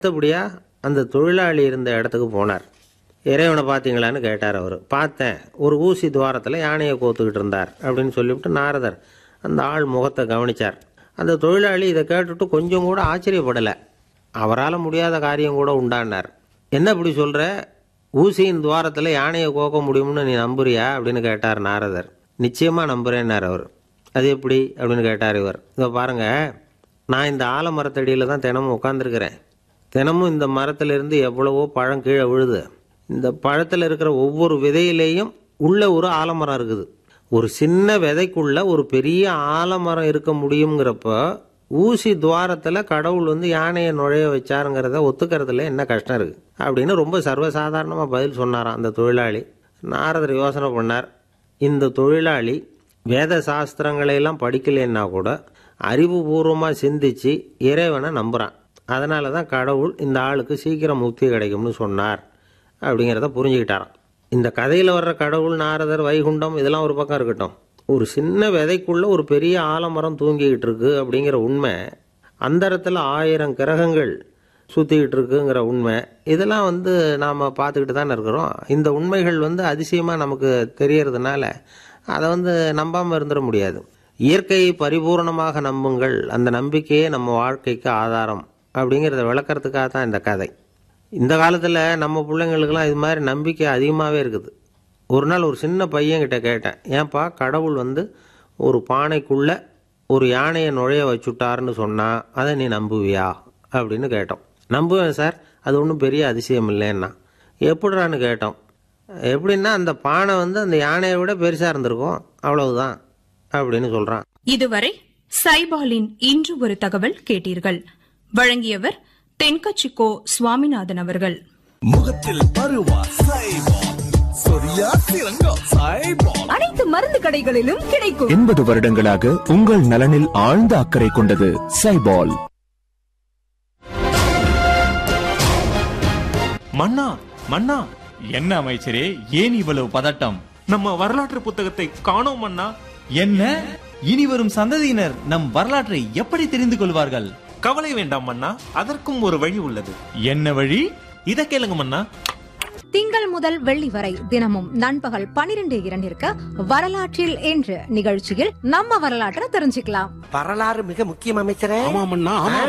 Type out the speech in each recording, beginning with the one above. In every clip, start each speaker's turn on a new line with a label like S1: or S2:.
S1: அடுத்தபடியாக அந்த தொழிலாளி இருந்த இடத்துக்கு போனார் இறைவனை பார்த்தீங்களான்னு கேட்டார் அவர் பார்த்தேன் ஒரு ஊசி துவாரத்தில் யானையை கோத்துக்கிட்டு இருந்தார் அப்படின்னு சொல்லிவிட்டு நாரதர் அந்த ஆள் முகத்தை கவனிச்சார் அந்த தொழிலாளி இதை கேட்டுட்டு கொஞ்சம் கூட ஆச்சரியப்படலை அவரால் முடியாத காரியம் கூட உண்டானார் என்ன இப்படி சொல்கிற ஊசியின் துவாரத்தில் யானையை கோக்க முடியும்னு நீ நம்புறியா அப்படின்னு கேட்டார் நாரதர் நிச்சயமாக நம்புறேன்னார் அவர் அது எப்படி அப்படின்னு கேட்டார் இவர் இதை பாருங்க நான் இந்த ஆலமரத்தடியில் தான் தினமும் உட்காந்துருக்கிறேன் தினமும் இந்த மரத்திலிருந்து எவ்வளவோ பழம் கீழே விழுது இந்த பழத்தில் இருக்கிற ஒவ்வொரு விதையிலேயும் உள்ள ஒரு ஆலமரம் இருக்குது ஒரு சின்ன விதைக்குள்ள ஒரு பெரிய ஆலமரம் இருக்க முடியுங்கிறப்ப ஊசி துவாரத்தில் கடவுள் வந்து யானையை நுழைய வச்சாருங்கிறத ஒத்துக்கிறதுல என்ன கஷ்டம் இருக்குது அப்படின்னு ரொம்ப சர்வசாதாரணமாக பதில் சொன்னாராம் அந்த தொழிலாளி நாரதர் யோசனை பண்ணார் இந்த தொழிலாளி வேத சாஸ்திரங்களை எல்லாம் படிக்கலைன்னா கூட அறிவுபூர்வமாக சிந்திச்சு இறைவனை நம்புகிறான் அதனால தான் கடவுள் இந்த ஆளுக்கு சீக்கிரம் முக்தி கிடைக்கும்னு சொன்னார் அப்படிங்கிறத புரிஞ்சுக்கிட்டாராம் இந்த கதையில் வர்ற கடவுள் நாரதர் வைகுண்டம் இதெல்லாம் ஒரு பக்கம் இருக்கட்டும் ஒரு சின்ன விதைக்குள்ள ஒரு பெரிய ஆலமரம் தூங்கிக்கிட்டு இருக்கு அப்படிங்கிற உண்மை அந்தரத்தில் ஆயிரம் கிரகங்கள் சுற்றிக்கிட்டு இருக்குங்கிற உண்மை இதெல்லாம் வந்து நாம் பார்த்துக்கிட்டு தானே இருக்கிறோம் இந்த உண்மைகள் வந்து அதிசயமாக நமக்கு தெரியறதுனால அதை வந்து நம்பாமல் இருந்துட முடியாது இயற்கையை பரிபூர்ணமாக நம்புங்கள் அந்த நம்பிக்கையே நம்ம வாழ்க்கைக்கு ஆதாரம் அப்படிங்கிறத விளக்கறதுக்காக தான் இந்த கதை இந்த காலத்தில் நம்ம பிள்ளைங்களுக்கெல்லாம் இது மாதிரி நம்பிக்கை அதிகமாகவே இருக்குது ஒரு நாள் ஒரு சின்ன பையன்கிட்ட கேட்டேன் ஏன்பா கடவுள் வந்து ஒரு பானைக்குள்ளே ஒரு யானையை நுழைய வச்சுட்டாருன்னு சொன்னால் அதை நீ நம்புவியா அப்படின்னு கேட்டோம் நம்புவேன் சார் அது ஒன்றும் பெரிய அதிசயம் இல்லைன்னா எப்படிறான்னு கேட்டோம் எப்படின்னா அந்த பானை வந்து அந்த யானையை விட பெருசாக இருந்திருக்கும் அவ்வளவுதான் அப்படின்னு சொல்கிறான்
S2: இதுவரை சைபாலின் இன்று ஒரு தகவல் கேட்டீர்கள் வழங்கியவர் தென்கச்சிக்கோ சுவாமிநாதன் அவர்கள்
S3: முகத்தில் பருவா சைபால் சொரியா சிறங்கா சைபால்
S4: அனைத்து மருந்து கடைகளிலும் கிடைக்கும்
S5: எண்பது வருடங்களாக உங்கள் நலனில் ஆழ்ந்த அக்கறை கொண்டது சைபால்
S6: மன்னா மன்னா என்ன அமைச்சரே ஏன் இவ்வளவு பதட்டம்
S7: நம்ம வரலாற்று புத்தகத்தை காணோம் மன்னா
S6: என்ன இனி வரும் சந்ததியினர் நம் வரலாற்றை எப்படி தெரிந்து கொள்வார்கள்
S7: கவலை வேண்டாம் மன்னா அதற்கும் ஒரு வழி உள்ளது
S6: என்ன வழி
S7: இத கேளுங்க மன்னா
S4: திங்கள் முதல் வெள்ளி வரை தினமும் நண்பகல் பனிரெண்டு இரண்டிற்கு வரலாற்றில் என்று நிகழ்ச்சியில் நம்ம வரலாற்றை தெரிஞ்சுக்கலாம்
S8: வரலாறு மிக முக்கியம் அமைச்சரே
S3: ஆமாமண்ணா ஆமா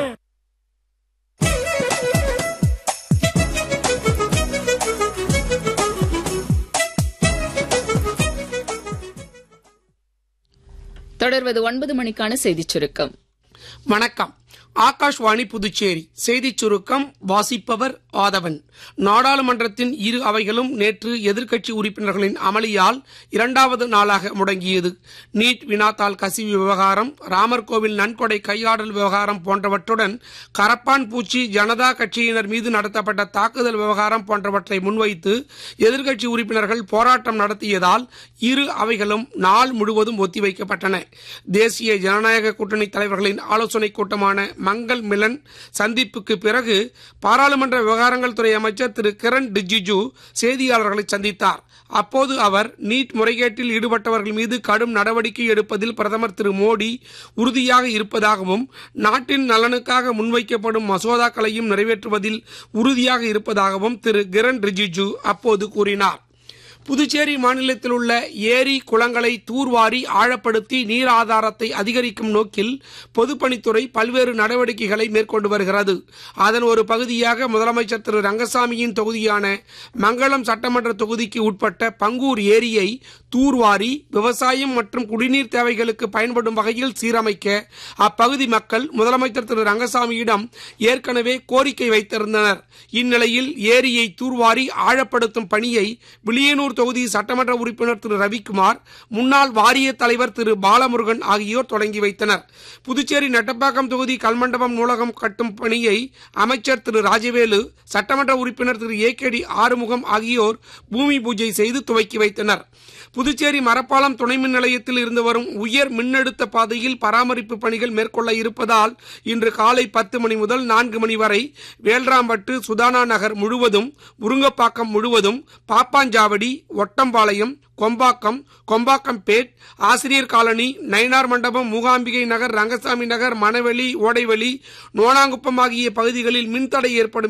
S9: தொடர்வது ஒன்பது மணிக்கான செய்திச் சுருக்கம்
S10: வணக்கம் ஆகாஷ்வாணி புதுச்சேரி செய்திச் சுருக்கம் வாசிப்பவர் ஆதவன் நாடாளுமன்றத்தின் இரு அவைகளும் நேற்று எதிர்க்கட்சி உறுப்பினர்களின் அமளியால் இரண்டாவது நாளாக முடங்கியது நீட் வினாத்தாள் கசிவு விவகாரம் ராமர் கோவில் நன்கொடை கையாடல் விவகாரம் போன்றவற்றுடன் கரப்பான் பூச்சி ஜனதா கட்சியினர் மீது நடத்தப்பட்ட தாக்குதல் விவகாரம் போன்றவற்றை முன்வைத்து எதிர்க்கட்சி உறுப்பினர்கள் போராட்டம் நடத்தியதால் இரு அவைகளும் நாள் முழுவதும் ஒத்திவைக்கப்பட்டன தேசிய ஜனநாயக கூட்டணி தலைவர்களின் ஆலோசனைக் கூட்டமான மங்கள் மிலன் சந்திப்புக்கு பிறகு பாராளுமன்ற விவகாரங்கள் துறை அமைச்சர் திரு கிரண் ரிஜிஜு செய்தியாளர்களை சந்தித்தார் அப்போது அவர் நீட் முறைகேட்டில் ஈடுபட்டவர்கள் மீது கடும் நடவடிக்கை எடுப்பதில் பிரதமர் திரு மோடி உறுதியாக இருப்பதாகவும் நாட்டின் நலனுக்காக முன்வைக்கப்படும் மசோதாக்களையும் நிறைவேற்றுவதில் உறுதியாக இருப்பதாகவும் திரு கிரண் ரிஜிஜு அப்போது கூறினார் புதுச்சேரி மாநிலத்தில் உள்ள ஏரி குளங்களை தூர்வாரி ஆழப்படுத்தி நீர் ஆதாரத்தை அதிகரிக்கும் நோக்கில் பொதுப்பணித்துறை பல்வேறு நடவடிக்கைகளை மேற்கொண்டு வருகிறது அதன் ஒரு பகுதியாக முதலமைச்சர் திரு ரங்கசாமியின் தொகுதியான மங்களம் சட்டமன்ற தொகுதிக்கு உட்பட்ட பங்கூர் ஏரியை தூர்வாரி விவசாயம் மற்றும் குடிநீர் தேவைகளுக்கு பயன்படும் வகையில் சீரமைக்க அப்பகுதி மக்கள் முதலமைச்சர் திரு ரங்கசாமியிடம் ஏற்கனவே கோரிக்கை வைத்திருந்தனர் இந்நிலையில் ஏரியை தூர்வாரி ஆழப்படுத்தும் பணியை விளியனூர் தொகுதி சட்டமன்ற உறுப்பினர் திரு ரவிக்குமார் முன்னாள் வாரிய தலைவர் திரு பாலமுருகன் ஆகியோர் தொடங்கி வைத்தனர் புதுச்சேரி நட்டப்பாக்கம் தொகுதி கல்மண்டபம் நூலகம் கட்டும் பணியை அமைச்சர் திரு ராஜவேலு சட்டமன்ற உறுப்பினர் திரு ஏ கே டி ஆறுமுகம் ஆகியோர் பூமி பூஜை செய்து துவக்கி வைத்தனர் புதுச்சேரி மரப்பாலம் துணை மின் நிலையத்தில் இருந்து வரும் உயர் மின்னழுத்த பாதையில் பராமரிப்பு பணிகள் மேற்கொள்ள இருப்பதால் இன்று காலை பத்து மணி முதல் நான்கு மணி வரை வேல்ராம்பட்டு சுதானா நகர் முழுவதும் முருங்கப்பாக்கம் முழுவதும் பாப்பாஞ்சாவடி ஒட்டம்பாளையம் கொம்பாக்கம் கொம்பாக்கம்பேட் ஆசிரியர் காலனி நயினார் மண்டபம் மூகாம்பிகை நகர் ரங்கசாமி நகர் மணவெளி ஓடைவெளி நோனாங்குப்பம் ஆகிய பகுதிகளில் மின்தடை ஏற்படும்